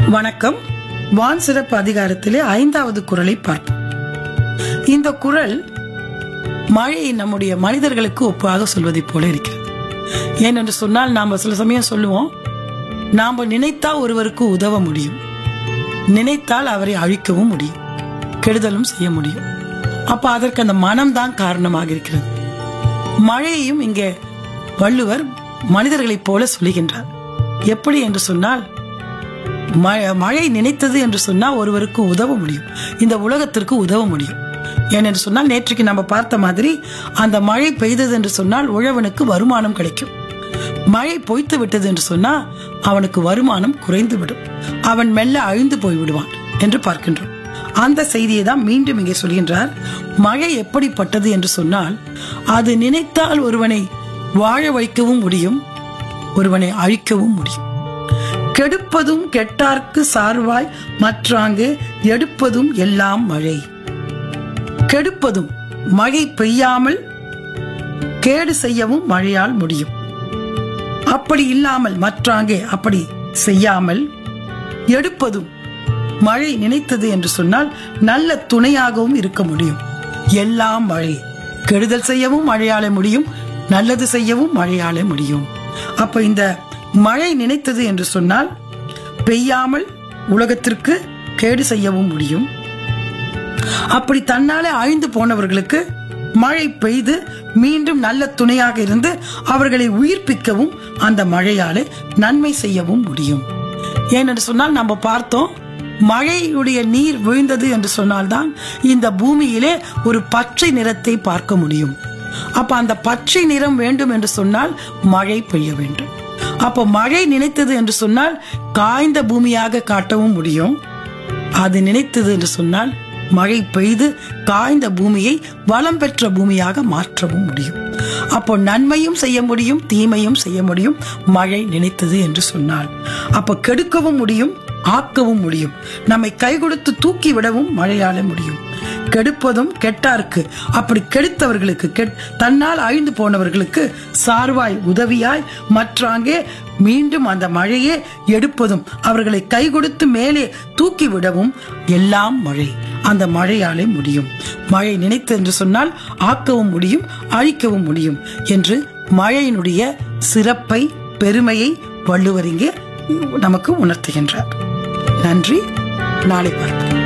வணக்கம் வான் சிறப்பு அதிகாரத்திலே ஐந்தாவது குரலை பார்ப்போம் இந்த குரல் மழையை நம்முடைய மனிதர்களுக்கு ஒப்பாக சொல்வதைப் போல இருக்கிறது ஏனென்று சொன்னால் நாம் சில சமயம் சொல்லுவோம் நாம் நினைத்தா ஒருவருக்கு உதவ முடியும் நினைத்தால் அவரை அழிக்கவும் முடியும் கெடுதலும் செய்ய முடியும் அப்ப அதற்கு அந்த மனம்தான் காரணமாக இருக்கிறது மழையையும் இங்கே வள்ளுவர் மனிதர்களைப் போல சொல்லுகின்றார் எப்படி என்று சொன்னால் ம- மழை நினைத்தது என்று சொன்னால் ஒருவருக்கு உதவ முடியும் இந்த உலகத்திற்கு உதவ முடியும் ஏனென்று சொன்னால் நேற்றுக்கு நம்ம பார்த்த மாதிரி அந்த மழை பெய்தது என்று சொன்னால் உழவனுக்கு வருமானம் கிடைக்கும் மழை பொய்த்து விட்டது என்று சொன்னால் அவனுக்கு வருமானம் குறைந்து விடும் அவன் மெல்ல அழிந்து போய் விடுவான் என்று பார்க்கின்றோம் அந்த செய்தியை தான் மீண்டும் இங்கே சொல்கின்றார் மழை எப்படிப்பட்டது என்று சொன்னால் அது நினைத்தால் ஒருவனை வாழ வைக்கவும் முடியும் ஒருவனை அழிக்கவும் முடியும் கெடுப்பதும் கெட்டார்க்கு சார்வாய் மற்றாங்கு எடுப்பதும் எல்லாம் மழை கெடுப்பதும் மழை பெய்யாமல் கேடு செய்யவும் மழையால் முடியும் அப்படி இல்லாமல் மற்றாங்கே அப்படி செய்யாமல் எடுப்பதும் மழை நினைத்தது என்று சொன்னால் நல்ல துணையாகவும் இருக்க முடியும் எல்லாம் மழை கெடுதல் செய்யவும் மழையாலே முடியும் நல்லது செய்யவும் மழையாலே முடியும் அப்ப இந்த மழை நினைத்தது என்று சொன்னால் பெய்யாமல் உலகத்திற்கு கேடு செய்யவும் முடியும் அப்படி தன்னாலே அழிந்து போனவர்களுக்கு மழை பெய்து மீண்டும் நல்ல துணையாக இருந்து அவர்களை உயிர்ப்பிக்கவும் அந்த மழையாலே நன்மை செய்யவும் முடியும் ஏனென்று சொன்னால் நம்ம பார்த்தோம் மழையுடைய நீர் விழுந்தது என்று சொன்னால்தான் இந்த பூமியிலே ஒரு பச்சை நிறத்தை பார்க்க முடியும் அப்ப அந்த பச்சை நிறம் வேண்டும் என்று சொன்னால் மழை பெய்ய வேண்டும் அப்போ மழை நினைத்தது என்று சொன்னால் காய்ந்த பூமியாக காட்டவும் முடியும் அது நினைத்தது என்று சொன்னால் மழை பெய்து காய்ந்த பூமியை வளம் பெற்ற பூமியாக மாற்றவும் முடியும் அப்போ நன்மையும் செய்ய முடியும் தீமையும் செய்ய முடியும் மழை நினைத்தது என்று சொன்னால் அப்போ கெடுக்கவும் முடியும் ஆக்கவும் முடியும் நம்மை கை கொடுத்து தூக்கி விடவும் மழையால முடியும் கெடுப்பதும் கெட்டார்க்கு அப்படி கெடுத்தவர்களுக்கு கெட்- தன்னால் அழிந்து போனவர்களுக்கு சார்வாய் உதவியாய் மற்றாங்கே மீண்டும் அந்த மழையே எடுப்பதும் அவர்களை கை கொடுத்து மேலே தூக்கி விடவும் எல்லாம் மழை அந்த மழையாலே முடியும் மழை நினைத்து என்று சொன்னால் ஆக்கவும் முடியும் அழிக்கவும் முடியும் என்று மழையினுடைய சிறப்பை பெருமையை வள்ளுவர் இங்கே நமக்கு உணர்த்துகின்றார் நன்றி நாளை பார்ப்போம்